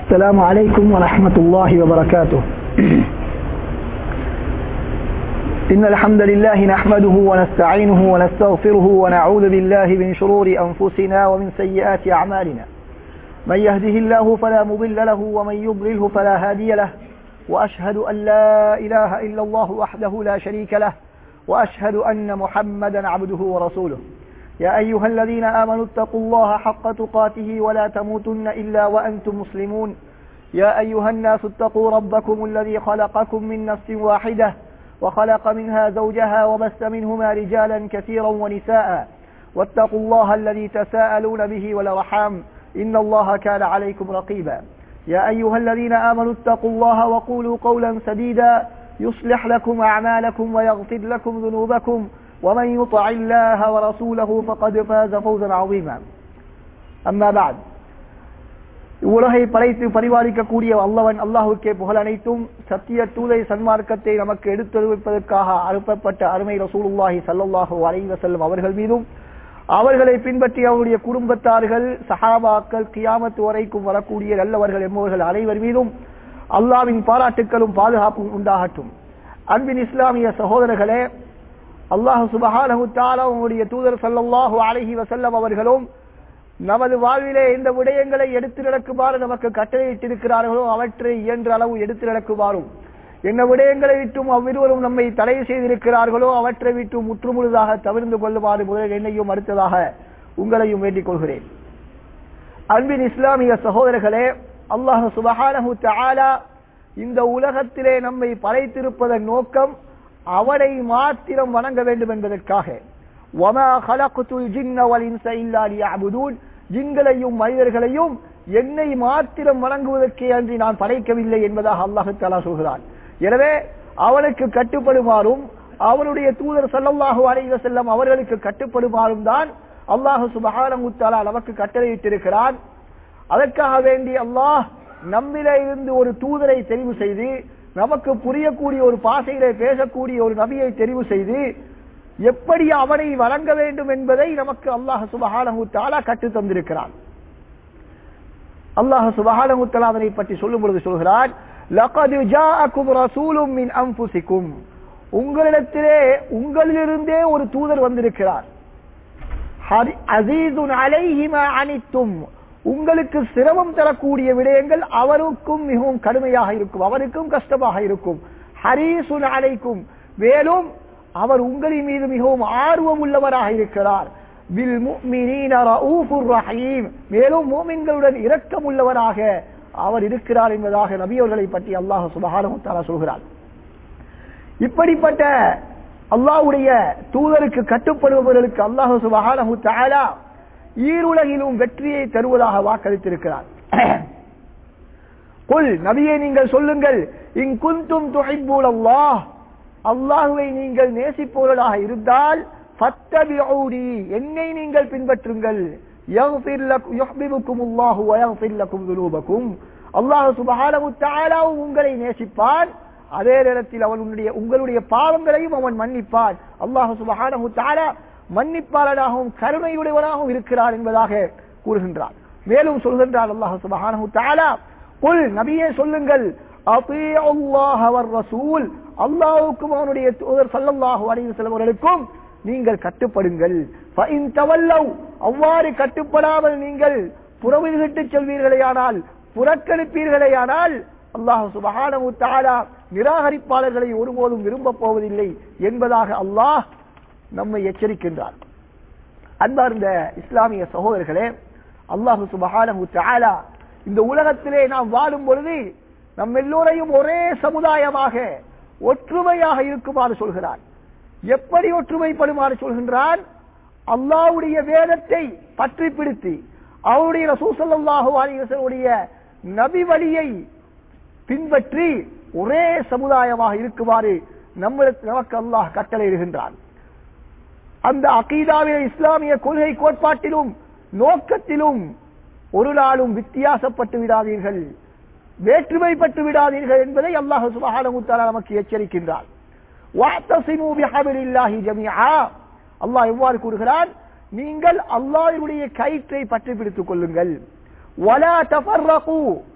السلام عليكم ورحمة الله وبركاته إن الحمد لله نحمده ونستعينه ونستغفره ونعوذ بالله من شرور أنفسنا ومن سيئات أعمالنا من يهده الله فلا مضل له ومن يضلله فلا هادي له وأشهد أن لا إله إلا الله وحده لا شريك له وأشهد أن محمدا عبده ورسوله يا أيها الذين آمنوا اتقوا الله حق تقاته ولا تموتن إلا وأنتم مسلمون يا أيها الناس اتقوا ربكم الذي خلقكم من نفس واحدة وخلق منها زوجها وبث منهما رجالا كثيرا ونساء واتقوا الله الذي تساءلون به والأرحام إن الله كان عليكم رقيبا يا أيها الذين آمنوا اتقوا الله وقولوا قولا سديدا يصلح لكم أعمالكم ويغفر لكم ذنوبكم ومن يطع الله ورسوله فقد فاز فوزا عظيما أما بعد உலகை படைத்து பரிபாலிக்கக்கூடிய அல்லவன் அல்லாஹுக்கே புகழ் அனைத்தும் சத்திய தூதை சன்மார்க்கத்தை நமக்கு எடுத்துரைப்பதற்காக அனுப்பப்பட்ட அருமை ரசூலுல்லாஹி சல்லாஹூ அலைவ செல்லும் அவர்கள் மீதும் அவர்களை பின்பற்றி அவருடைய குடும்பத்தார்கள் சஹாபாக்கள் கியாமத்து வரைக்கும் வரக்கூடிய நல்லவர்கள் என்பவர்கள் அனைவர் மீதும் அல்லாவின் பாராட்டுக்களும் பாதுகாப்பும் உண்டாகட்டும் அன்பின் இஸ்லாமிய சகோதரர்களே அல்லாஹு சுபஹானஹு தாலா உங்களுடைய தூதர் சல்லல்லாஹு அலைஹி வசல்லம் அவர்களும் நமது வாழ்விலே இந்த விடயங்களை எடுத்து நடக்குமாறு நமக்கு கட்டளையிட்டிருக்கிறார்களோ அவற்றை இயன்ற அளவு எடுத்து நடக்குமாறும் என்ன விடயங்களை விட்டும் அவ்விருவரும் நம்மை தடை செய்திருக்கிறார்களோ அவற்றை விட்டு முற்றுமுழுதாக தவிர்ந்து கொள்ளுமாறு முதலில் என்னையும் அடுத்ததாக உங்களையும் வேண்டிக் கொள்கிறேன் அன்பின் இஸ்லாமிய சகோதரர்களே அல்லாஹு சுபஹானஹு தாலா இந்த உலகத்திலே நம்மை படைத்திருப்பதன் நோக்கம் அவனை மாத்திரம் வணங்க வேண்டும் என்பதற்காக ஜின்களையும் மனிதர்களையும் என்னை மாத்திரம் வணங்குவதற்கே அன்றி நான் படைக்கவில்லை என்பதாக அல்லாஹு தாலா சொல்கிறான் எனவே அவனுக்கு கட்டுப்படுமாறும் அவனுடைய தூதர் சல்லல்லாஹு அலைவ செல்லம் அவர்களுக்கு கட்டுப்படுமாறும் தான் அல்லாஹு சுபஹானமுத்தாலா நமக்கு கட்டளையிட்டிருக்கிறான் அதற்காக வேண்டி அல்லாஹ் நம்மில இருந்து ஒரு தூதரை தெரிவு செய்து நமக்கு புரியக்கூடிய ஒரு பாசையிலே பேசக்கூடிய ஒரு நபியை தெரிவு செய்து எப்படி அவனை வழங்க வேண்டும் என்பதை நமக்கு அல்லாஹ் சுபஹானஹு தாலா கற்று தந்திருக்கிறான் அல்லாஹ் சுபஹானஹு தாலா அதனை பற்றி சொல்லும் பொழுது சொல்கிறான் லகது ஜாஅக்கும் ரசூலும் மின் அன்ஃபுசிக்கும் உங்களிடத்திலே உங்களிலிருந்தே ஒரு தூதர் வந்திருக்கிறார் அசீதுன் அலைஹிமா அனித்தும் உங்களுக்கு சிரமம் தரக்கூடிய விடயங்கள் அவருக்கும் மிகவும் கடுமையாக இருக்கும் அவருக்கும் கஷ்டமாக இருக்கும் ஹரீசுன் அலைக்கும் மேலும் அவர் உங்களின் மீது மிகவும் ஆர்வம் உள்ளவராக இருக்கிறார் மேலும் மோமின்களுடன் இரக்கம் உள்ளவராக அவர் இருக்கிறார் என்பதாக நபியவர்களை பற்றி அல்லாஹ் சுபகாரமுத்தாரா சொல்கிறார் இப்படிப்பட்ட அல்லாஹுடைய தூதருக்கு கட்டுப்படுபவர்களுக்கு அல்லாஹு சுபகாரமு தாலா ஈருலகிலும் வெற்றியை தருவதாக வாக்களித்திருக்கிறார் கொல் நபியை நீங்கள் சொல்லுங்கள் இங்குந்தும் துகைப்பூல் அல்லாஹ் அல்லாஹுவை நீங்கள் நேசிப்பவர்களாக இருந்தால் என்னை நீங்கள் பின்பற்றுங்கள் உங்களை நேசிப்பான் அதே நேரத்தில் அவனுடைய உங்களுடைய பாவங்களையும் அவன் மன்னிப்பான் அல்லாஹு சுபஹானஹு தாலா மன்னிப்பாளனாகவும் கருணையுடையவனாகவும் இருக்கிறார் என்பதாக கூறுகின்றார் மேலும் சொல்கின்றார் அல்லாஹு சுபஹானஹு தாலா குல் நபியே சொல்லுங்கள் ரசூல் அல்லாவுக்கும் அவனுடைய தூதர் சல்லல்லாஹு அலைஹி செல்வர்களுக்கும் நீங்கள் கட்டுப்படுங்கள் அவ்வாறு கட்டுப்படாமல் நீங்கள் புறவிட்டு செல்வீர்களேயானால் புறக்கணிப்பீர்களேயானால் அல்லாஹு சுபஹானஹு தாலா நிராகரிப்பாளர்களை ஒருபோதும் விரும்ப போவதில்லை என்பதாக அல்லாஹ் நம்மை எச்சரிக்கின்றார் அன்பார்ந்த இஸ்லாமிய சகோதரர்களே அல்லாஹு சுபஹானஹு தஆலா இந்த உலகத்திலே நாம் வாழும் பொழுது நம் எல்லோரையும் ஒரே சமுதாயமாக ஒற்றுமையாக இருக்குமாறு சொல்கிறார் எப்படி ஒற்றுமைப்படுமாறு சொல்கின்றான் அல்லாவுடைய வேதத்தை பற்றி பிடித்து அவருடைய ரசூசல்லாஹு அலிவசனுடைய நபி வழியை பின்பற்றி ஒரே சமுதாயமாக இருக்குமாறு நம்மளுக்கு நமக்கு அல்லாஹ் கட்டளையிடுகின்றான் அந்த அகீதாவில இஸ்லாமிய கொள்கை கோட்பாட்டிலும் நோக்கத்திலும் ஒரு நாளும் வித்தியாசப்பட்டு விடாதீர்கள் வேற்றுமைப்பட்டு விடாதீர்கள் என்பதை அல்லாஹ் சுபஹானமுத்தாலா நமக்கு எச்சரிக்கின்றார் அல்லாஹ் எவ்வாறு கூறுகிறான் நீங்கள் அல்லாஹ்வுடைய கயிற்றை பற்றி பிடித்துக் கொள்ளுங்கள் வலா தஃபர்ரகு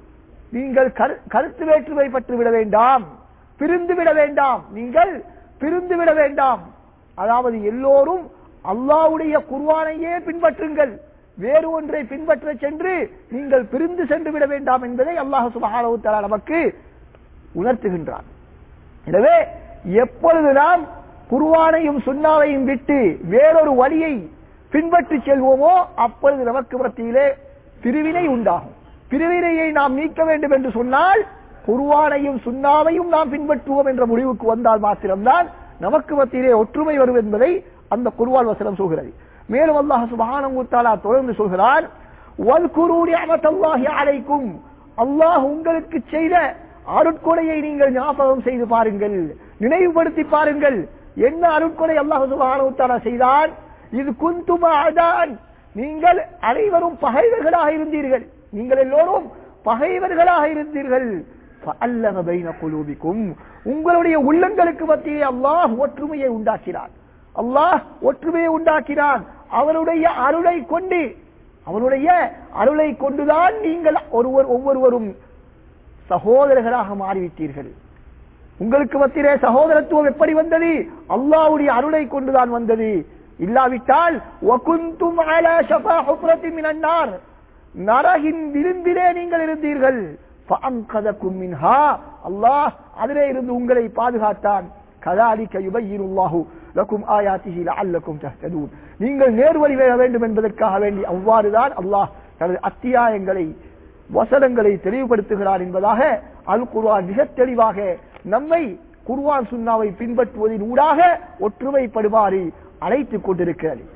நீங்கள் கரு- கருத்து வேற்றுமை பட்டு விட வேண்டாம் பிரிந்து விட வேண்டாம் நீங்கள் பிரிந்து விட வேண்டாம் அதாவது எல்லோரும் அல்லாஹ்வுடைய குர்ஆனையே பின்பற்றுங்கள் வேறு ஒன்றை பின்பற்ற சென்று நீங்கள் பிரிந்து சென்று விட வேண்டாம் என்பதை அல்லாஹ் சுப்ஹானஹு வ தஆலா நமக்கு உணர்த்துகின்றான் எனவே எப்பொழுது நாம் குர்ஆனையும் சுன்னாவையும் விட்டு வேறொரு வழியை பின்பற்றி செல்வோமோ அப்பொழுது நமக்கு மத்தியிலே பிரிவினை உண்டாகும் பிரிவினையை நாம் நீக்க வேண்டும் என்று சொன்னால் குர்ஆனையும் சுன்னாவையும் நாம் பின்பற்றுவோம் என்ற முடிவுக்கு வந்தால் மாத்திரம்தான் நமக்கு மத்தியிலே ஒற்றுமை வரும் என்பதை அந்த குர்ஆன் வசனம் சொல்கிறது மேலும் அல்லாஹ் சுப்ஹானஹு வ தஆலா தொடர்ந்து சொல்கிறான் வல்குரு நிஅமத்தல்லாஹி அலைக்கும் அல்லாஹ் உங்களுக்கு செய்த அருட்கொடையை நீங்கள் ஞாபகம் செய்து பாருங்கள் நினைவுபடுத்தி பாருங்கள் என்ன அருட்கொடை அல்லாஹ் சுப்ஹானஹு வ தஆலா செய்தான் இது குந்தும அதான் நீங்கள் அனைவரும் பகைவர்களாக இருந்தீர்கள் நீங்கள் எல்லோரும் பகைவர்களாக இருந்தீர்கள் فَأَلَّفَ بَيْنَ قُلُوبِكُمْ உங்களுடைய உள்ளங்களுக்கு மத்தியே அல்லாஹ் ஒற்றுமையை உண்டாக்கினான் அல்லாஹ் ஒற்றுமையை உண்டாக்கினான் அவருடைய அருளை கொண்டு அவருடைய அருளை கொண்டுதான் நீங்கள் ஒருவர் ஒவ்வொருவரும் சகோதரர்களாக மாறிவிட்டீர்கள் உங்களுக்கு மத்தியிலே சகோதரத்துவம் எப்படி வந்தது அல்லாஹ்வுடைய அருளை கொண்டுதான் வந்தது இல்லாவிட்டால் وَكُنْتُمْ عَلَى شَفَا حُفْرَةٍ مِنَ النَّارِ நரகின் விளிம்பிலே நீங்கள் இருந்தீர்கள் فَأَنْقَذَكُمْ مِنْهَا அல்லாஹ் அதிலே இருந்து உங்களை பாதுகாத்தான் كَذَلِكَ يُبَيِّنُ اللَّهُ لَكُمْ آيَاتِهِ لَعَلَّكُمْ تَهْتَدُونَ நீங்கள் நேர்வழி பெற வேண்டும் என்பதற்காக வேண்டி அவ்வாறுதான் அல்லாஹ் தனது அத்தியாயங்களை வசனங்களை தெளிவுபடுத்துகிறார் என்பதாக அல் குர்ஆன் மிக தெளிவாக நம்மை குர்ஆன் சுன்னாவை பின்பற்றுவதின் ஊடாக ஒற்றுமைப்படுமாறு அழைத்துக் கொண்டிருக்கிறது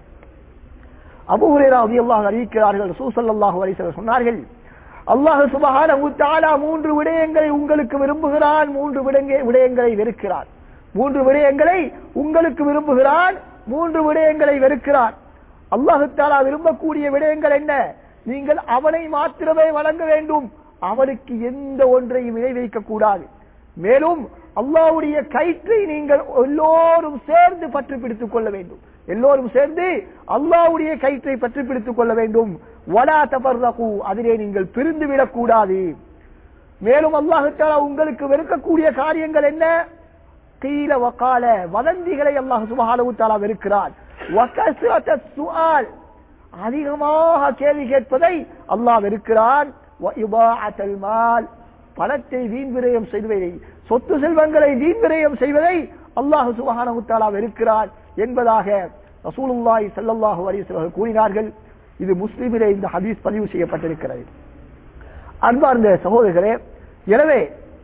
அபூ ஹுரைரா ரலியல்லாஹு அறிவிக்கிறார்கள் ரசூல் ஸல்லல்லாஹு அலைஹி வஸல்லம் சொன்னார்கள் அல்லாஹ் சுப்ஹானஹு வ தஆலா மூன்று விடயங்களை உங்களுக்கு விரும்புகிறான் மூன்று விடங்க- விடயங்களை வெறுக்கிறான் மூன்று விடயங்களை உங்களுக்கு விரும்புகிறான் மூன்று விடயங்களை வெறுக்கிறான் அல்லாஹ் தஆலா விரும்பக்கூடிய விடயங்கள் என்ன நீங்கள் அவனை மாத்திரமே வழங்க வேண்டும் அவனுக்கு எந்த ஒன்றையும் இணை வைக்க கூடாது மேலும் அல்லாஹ்வுடைய கயிற்றை நீங்கள் எல்லோரும் சேர்ந்து பற்றி பிடித்துக் கொள்ள வேண்டும் எல்லோரும் சேர்ந்து அல்லாஹ்வுடைய கயிற்றை பற்றி பிடித்துக் கொள்ள வேண்டும் வலா தபர்ரகு அதிலே நீங்கள் பிரிந்து விடக்கூடாது மேலும் அல்லாஹ் தஆலா உங்களுக்கு வெறுக்கக்கூடிய காரியங்கள் என்ன கீழ வக்கால வதந்திகளை அல்லாஹ் சுப்ஹானஹு தஆலா வெறுக்கிறான் வகஸ்ரத சுஆல் அதிகமாக கேள்வி கேட்பதை அல்லாஹ் வெறுக்கிறான் வ இபாஅத்தல் மால் பணத்தை வீண் விரயம் செய்வதை சொத்து செல்வங்களை வீண் விரயம் செய்வதை அல்லாஹ் சுப்ஹானஹு தஆலா வெறுக்கிறான் என்பதாக ரசூலுல்லாஹி ஸல்லல்லாஹு அலைஹி வஸல்லம் கூறினார்கள் இது முஸ்லிமிலே இந்த ஹதீஸ் பதிவு செய்யப்பட்டிருக்கிறது அன்பார்ந்த சகோதரர்களே எனவே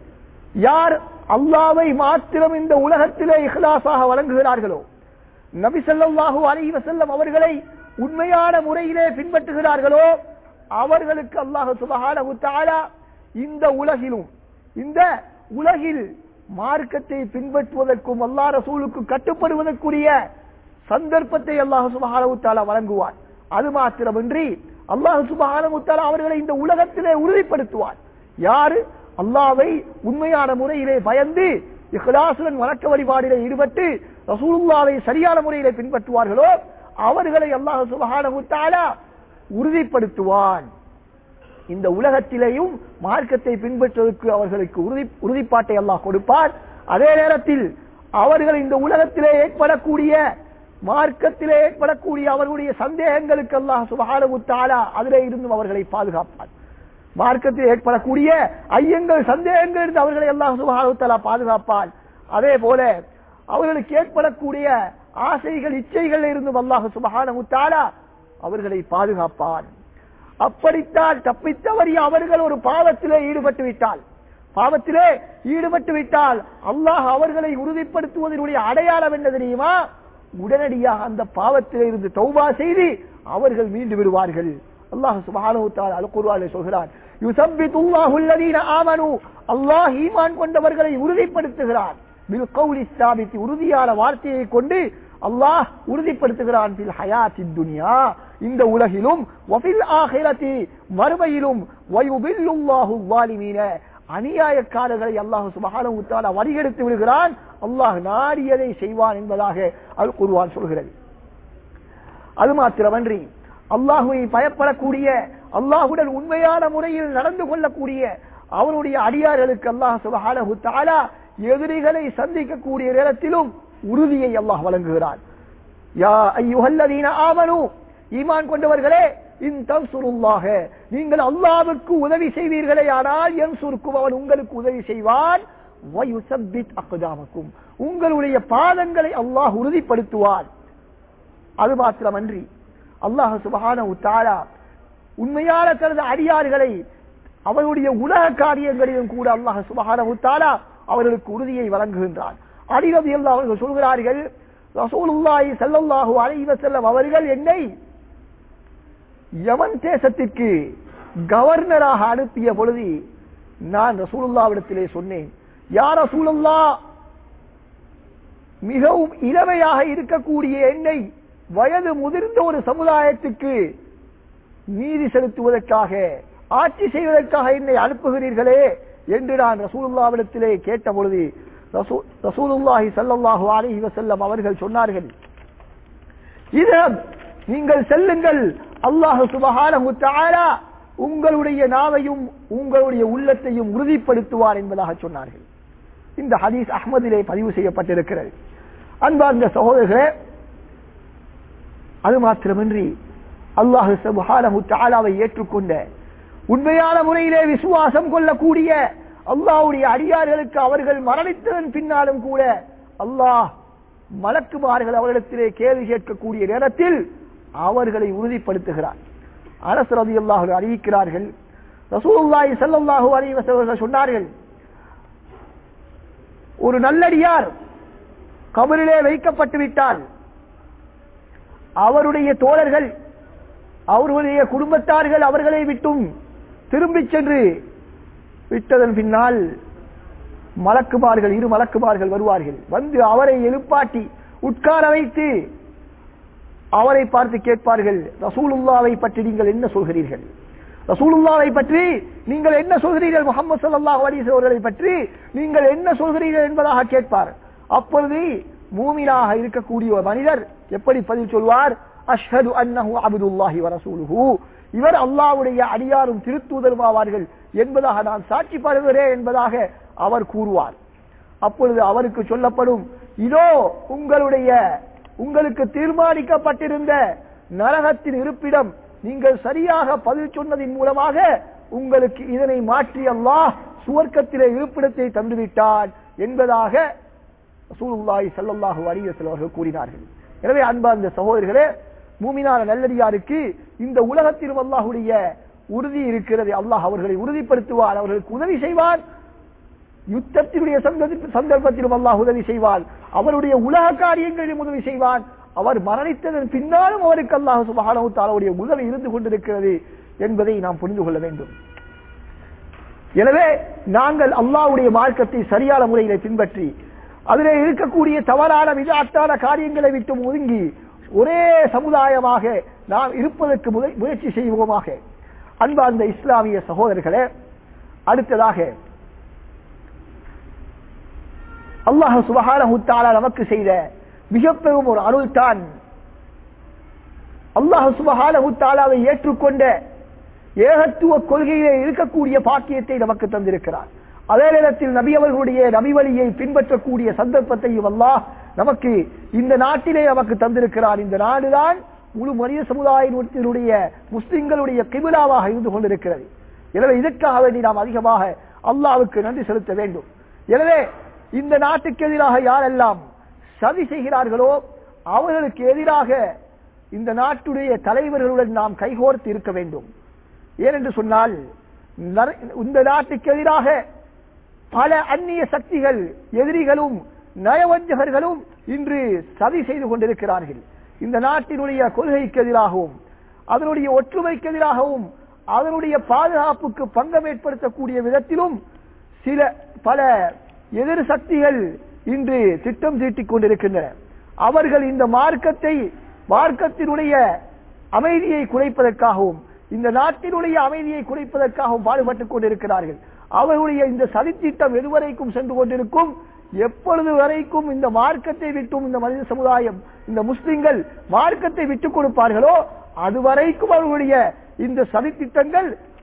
யார் அல்லாவை மாத்திரம் இந்த உலகத்திலே இஹ்லாஸாக வழங்குகிறார்களோ நபி ஸல்லல்லாஹு அலைஹி வஸல்லம் அவர்களை உண்மையான முறையிலே பின்பற்றுகிறார்களோ அவர்களுக்கு அல்லாஹ் சுப்ஹானஹு தஆலா இந்த உலகிலும் இந்த உலகில் மார்க்கத்தை பின்பற்றுவதற்கும் அல்லாஹ் ரசூலுக்கு கட்டுப்படுவதற்குரிய சந்தர்ப்பத்தை அல்லாஹ் சுப்ஹானஹு தஆலா வழங்குவார் அது மாத்திரமின்றி அல்லாஹ் சுப்ஹானஹு தஆலா அவர்களை இந்த உலகத்திலே உறுதிப்படுத்துவார் யாரு அல்லாவை உண்மையான முறையிலே பயந்து இஹ்லாசுடன் வணக்க வழிபாடிலே ஈடுபட்டு ரசூலுல்லாவை சரியான முறையிலே பின்பற்றுவார்களோ அவர்களை அல்லாஹ் சுப்ஹானஹு தஆலா உறுதிப்படுத்துவான் இந்த உலகத்திலேயும் மார்க்கத்தை பின்பற்றுவதற்கு அவர்களுக்கு உறுதி உறுதிப்பாட்டை அல்லாஹ் கொடுப்பார் அதே நேரத்தில் அவர்கள் இந்த உலகத்திலே ஏற்படக்கூடிய மார்க்கத்திலே ஏற்படக்கூடிய அவர்களுடைய சந்தேகங்களுக்கு அல்லாஹ் சுபஹானஹு தஆலா அதிலே இருந்தும் அவர்களை பாதுகாப்பார் மார்க்கத்தில் ஏற்படக்கூடிய ஐயங்கள் சந்தேகங்கள் இருந்து அவர்களை அல்லாஹ் சுபஹானஹு தஆலா பாதுகாப்பான் அதே போல அவர்களுக்கு ஏற்படக்கூடிய ஆசைகள் இச்சைகள் இருந்தும் அல்லாஹ் சுபஹானஹு தஆலா அவர்களை பாதுகாப்பான் அப்படித்தான் தப்பித்தவறிய அவர்கள் ஒரு பாவத்திலே ஈடுபட்டு விட்டால் பாவத்திலே ஈடுபட்டு விட்டால் அல்லாஹ் அவர்களை உறுதிப்படுத்துவதனுடைய அடையாளம் என்ன தெரியுமா உடனடியாக அந்த பாவத்திலே இருந்து தௌபா செய்து அவர்கள் மீண்டு விடுவார்கள் அல்லாஹ் சுப்ஹானஹு தஆலா அல் குர்ஆனில் சொல்கிறான் யுஸப்பித்துல்லாஹு அல்லதீன ஆமனு அல்லாஹ் ஈமான் கொண்டவர்களை உறுதிப்படுத்துகிறான் பில் கௌலி ஸாபித் உறுதியான வார்த்தையை கொண்டு அல்லாஹ் உறுதிப்படுத்துகிறான் பில் ஹயாத்தித் துன்யா இந்த உலகிலும் வஃபில் ஆகிரத்தி மறுமையிலும் வயுபில்லுல்லாஹு ஸாலிமீன அநியாயக்காரர்களை அல்லாஹ் சுப்ஹானஹு தஆலா வரிகெடுத்து விடுகிறான் அல்லாஹ் நாடியதை செய்வான் என்பதாக அல் குர்ஆன் சொல்கிறது அது மாத்திரமன்றி அல்லாஹுவை பயப்படக்கூடிய அல்லாஹுடன் உண்மையான முறையில் நடந்து கொள்ளக்கூடிய அவனுடைய அடியார்களுக்கு அல்லாஹ் சுபஹானஹு தஆலா எதிரிகளை சந்திக்கக்கூடிய நேரத்திலும் உறுதியை அல்லாஹ் வழங்குகிறான் யா ஐயுஹல்லதீன ஆமனு ஈமான் கொண்டவர்களே இன் தன்சுருல்லாஹ நீங்கள் அல்லாஹ்வுக்கு உதவி செய்வீர்களே ஆனால் யன்சுருக்கும் அவன் உங்களுக்கு உதவி செய்வான் வயுசப்பித் அக்தாமக்கும் உங்களுடைய பாதங்களை அல்லாஹ் உறுதிப்படுத்துவான் அது மாத்திரமன்றி அல்லாஹ் சுபஹானஹு தஆலா உண்மையான தனது அடியார்களை அவருடைய உலக காரியங்களிலும் கூட அல்லாஹ் சுபஹானஹு தஆலா அவர்களுக்கு உறுதியை வழங்குகின்றான் அடிரதி அல்லாஹ் அவர்கள் சொல்கிறார்கள் ரசூலுல்லாஹி ஸல்லல்லாஹு அலைஹி வஸல்லம் அவர்கள் என்னை யமன் தேசத்திற்கு கவர்னராக அனுப்பிய பொழுது நான் ரசூலுல்லாவிடத்திலே சொன்னேன் யார் ரசூலுல்லா மிகவும் இளமையாக இருக்கக்கூடிய என்னை வயது முதிர்ந்த ஒரு சமுதாயத்துக்கு நீதி செலுத்துவதற்காக ஆட்சி செய்வதற்காக என்னை அனுப்புகிறீர்களே என்று நான் ரசூலுல்லாவிடத்திலே கேட்ட பொழுது ரசூ- ரசூலுல்லாஹி ஸல்லல்லாஹு அலைஹி வஸல்லம் அவர்கள் சொன்னார்கள் இது நீங்கள் செல்லுங்கள் அல்லாஹ் சுபஹானஹு தஆலா உங்களுடைய நாவையும் உங்களுடைய உள்ளத்தையும் உறுதிப்படுத்துவார் என்பதாக சொன்னார்கள் இந்த ஹதீஸ் அஹ்மதிலே பதிவு செய்யப்பட்டிருக்கிறது அன்பார்ந்த சகோதரர்களே அது மாத்திரமின்றி அல்லாஹ் சுப்ஹானஹு தஆலாவை ஏற்றுக்கொண்ட உண்மையான முறையிலே விசுவாசம் கொள்ளக்கூடிய அல்லாஹ்வுடைய அடியார்களுக்கு அவர்கள் மரணித்ததன் பின்னாலும் கூட அல்லாஹ் மலக்குமார்கள் அவரிடத்திலே கேள்வி கேட்கக்கூடிய நேரத்தில் அவர்களை உறுதிப்படுத்துகிறார் அரசு ரதி அல்லாஹ் அறிவிக்கிறார்கள் ரசூலுல்லாஹி ஸல்லல்லாஹு அலைஹி வஸல்லம் அவர்கள் சொன்னார்கள் ஒரு நல்லடியார் கபரிலே வைக்கப்பட்டு விட்டால் அவருடைய தோழர்கள் அவர்களுடைய குடும்பத்தார்கள் அவர்களை விட்டும் திரும்பிச் சென்று விட்டதன் பின்னால் மலக்குமார்கள் இரு மலக்குமார்கள் வருவார்கள் வந்து அவரை எழுப்பாட்டி உட்கார வைத்து அவரை பார்த்து கேட்பார்கள் ரசூலுல்லாவை பற்றி நீங்கள் என்ன சொல்கிறீர்கள் ரசூலுல்லாவை பற்றி நீங்கள் என்ன சொல்கிறீர்கள் முகமது ஸல்லல்லாஹு அலைஹி வஸல்லம் அவர்களை பற்றி நீங்கள் என்ன சொல்கிறீர்கள் என்பதாக கேட்பார் அப்பொழுது மூமினாக இருக்கக்கூடிய ஒரு மனிதர் எப்படி பதில் சொல்வார் அஷ்ஹது அன்னஹு அப்துல்லாஹி வ ரசூலுஹு இவர் அல்லாஹ்வுடைய அடியாரும் திருத்தூதருமாவார்கள் என்பதாக நான் சாட்சி படுகிறேன் என்பதாக அவர் கூறுவார் அப்பொழுது அவருக்கு சொல்லப்படும் இதோ உங்களுடைய உங்களுக்கு தீர்மானிக்கப்பட்டிருந்த நரகத்தின் இருப்பிடம் நீங்கள் சரியாக பதில் சொன்னதின் மூலமாக உங்களுக்கு இதனை மாற்றி அல்லாஹ் சுவர்க்கத்திலே இருப்பிடத்தை தந்துவிட்டான் என்பதாக ரசூலுல்லாஹி ஸல்லல்லாஹு அலைஹி வஸல்லம் அவர்கள் கூறினார்கள் எனவே அன்பார்ந்த சகோதரர்களே மூமினான நல்லடியாருக்கு இந்த உலகத்திலும் அல்லாஹ்வுடைய உறுதி இருக்கிறது அல்லாஹ் அவர்களை உறுதிப்படுத்துவார் அவர்களுக்கு உதவி செய்வார் யுத்தத்தினுடைய சந்தர்ப்ப- சந்தர்ப்பத்திலும் அல்லாஹ் உதவி செய்வான் அவருடைய உலக காரியங்களிலும் உதவி செய்வான் அவர் மரணித்ததன் பின்னாலும் அவருக்கு அல்லாஹ் சுபஹானஹு தஆலாவுடைய உதவி இருந்து கொண்டிருக்கிறது என்பதை நாம் புரிந்து கொள்ள வேண்டும் எனவே நாங்கள் அல்லாஹ்வுடைய மார்க்கத்தை சரியான முறையிலே பின்பற்றி அதிலே இருக்கக்கூடிய தவறான விதாட்டான காரியங்களை விட்டு ஒதுங்கி ஒரே சமுதாயமாக நாம் இருப்பதற்கு முதை- முயற்சி செய்வோமாக அன்பார்ந்த இஸ்லாமிய சகோதரர்களே அடுத்ததாக அல்லாஹ் சுபஹானஹு தஆலா நமக்கு செய்த மிக பெரும் ஒரு அருள் தான் அல்லாஹ் சுபஹானஹு தஆலாவை ஏற்றுக்கொண்ட ஏகத்துவ கொள்கையிலே இருக்கக்கூடிய பாக்கியத்தை நமக்கு தந்திருக்கிறார் அதே நேரத்தில் நபி அவர்களுடைய நபி வழியை பின்பற்றக்கூடிய சந்தர்ப்பத்தையும் அல்லாஹ் நமக்கு இந்த நாட்டிலே நமக்கு தந்திருக்கிறார் இந்த நாடுதான் முழு மனித சமுதாயத்தினுடைய முஸ்லிம்களுடைய கிபிலாவாக இருந்து கொண்டிருக்கிறது எனவே இதற்காக வேண்டி நாம் அதிகமாக அல்லாஹ்வுக்கு நன்றி செலுத்த வேண்டும் எனவே இந்த நாட்டுக்கு எதிராக யாரெல்லாம் சதி செய்கிறார்களோ அவர்களுக்கு எதிராக இந்த நாட்டுடைய தலைவர்களுடன் நாம் கைகோர்த்து இருக்க வேண்டும் ஏனென்று சொன்னால் நர- இந்த நாட்டுக்கு எதிராக பல அந்நிய சக்திகள் எதிரிகளும் நயவஞ்சகர்களும் இன்று சதி செய்து கொண்டிருக்கிறார்கள் இந்த நாட்டினுடைய கொள்கைக்கு எதிராகவும் அதனுடைய ஒற்றுமைக்கு எதிராகவும் அதனுடைய பாதுகாப்புக்கு பங்கம் ஏற்படுத்தக்கூடிய விதத்திலும் சில பல எதிர் சக்திகள் இன்று திட்டம் தீட்டிக் கொண்டிருக்கின்றன அவர்கள் இந்த மார்க்கத்தை மார்க்கத்தினுடைய அமைதியை குறைப்பதற்காகவும் இந்த நாட்டினுடைய அமைதியை குறைப்பதற்காகவும் பாடுபட்டுக் கொண்டிருக்கிறார்கள் அவர்களுடைய இந்த சதித்திட்டம் எதுவரைக்கும் சென்று கொண்டிருக்கும் எப்பொழுது வரைக்கும் இந்த மார்க்கத்தை விட்டும் இந்த மனித சமுதாயம் இந்த முஸ்லிம்கள் மார்க்கத்தை விட்டுக் கொடுப்பார்களோ அதுவரைக்கும் அவர்களுடைய இந்த சதித்திட்டங்கள்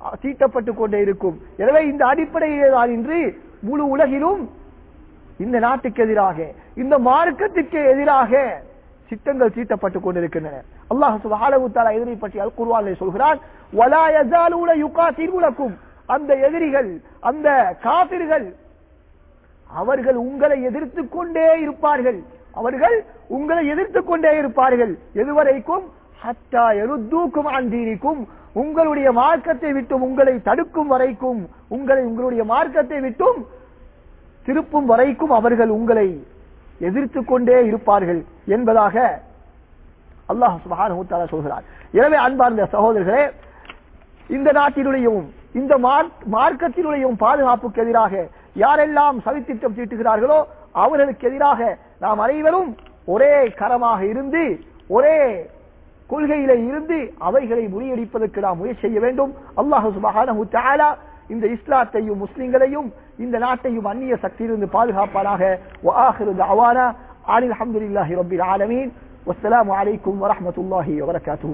தீட்டப்பட்டுக் கொண்டே இருக்கும் எனவே இந்த அடிப்படையிலே தான் இன்று முழு உலகிலும் இந்த நாட்டுக்கு எதிராக இந்த மார்க்கத்திற்கு எதிராக சித்தங்கள் தீட்டப்பட்டுக் கொண்டிருக்கின்றன அல்லாஹ் சுப்ஹானஹு தஆலா இதனை பற்றி அல் குர்ஆனிலே சொல்கிறான் வலா யஸாலூன யுகாத்திலுலக்கும் அந்த எதிரிகள் அந்த காபிர்கள் அவர்கள் உங்களை எதிர்த்துக் கொண்டே இருப்பார்கள் அவர்கள் உங்களை எதிர்த்துக் கொண்டே இருப்பார்கள் எதுவரைக்கும் ஹத்தா எருத்தூக்கும் அந்தீனிக்கும் உங்களுடைய மார்க்கத்தை விட்டும் உங்களை தடுக்கும் வரைக்கும் உங்களை உங்களுடைய மார்க்கத்தை விட்டும் திருப்பும் வரைக்கும் அவர்கள் உங்களை எதிர்த்துக் கொண்டே இருப்பார்கள் என்பதாக அல்லாஹ் சுப்ஹானஹு தஆலா சொல்கிறார் எனவே அன்பார்ந்த சகோதரர்களே இந்த நாட்டினுடையும் இந்த மார்க்- மார்க்கத்தினுடையும் பாதுகாப்புக்கு எதிராக யாரெல்லாம் சதித்திட்டம் தீட்டுகிறார்களோ அவர்களுக்கு எதிராக நாம் அனைவரும் ஒரே கரமாக இருந்து ஒரே கொள்கையில இருந்து அவைகளை முறியடிப்பதற்கு நாம் முயற்சி செய்ய வேண்டும் அல்லாஹ் சுபஹானஹு தஆலா இந்த இஸ்லாத்தையும் முஸ்லிம்களையும் இந்த நாட்டையும் அந்நிய சக்தியிலிருந்து பாதுகாப்பானாக وآخر دعوانا عن الحمد لله رب العالمين والسلام عليكم ورحمة الله وبركاته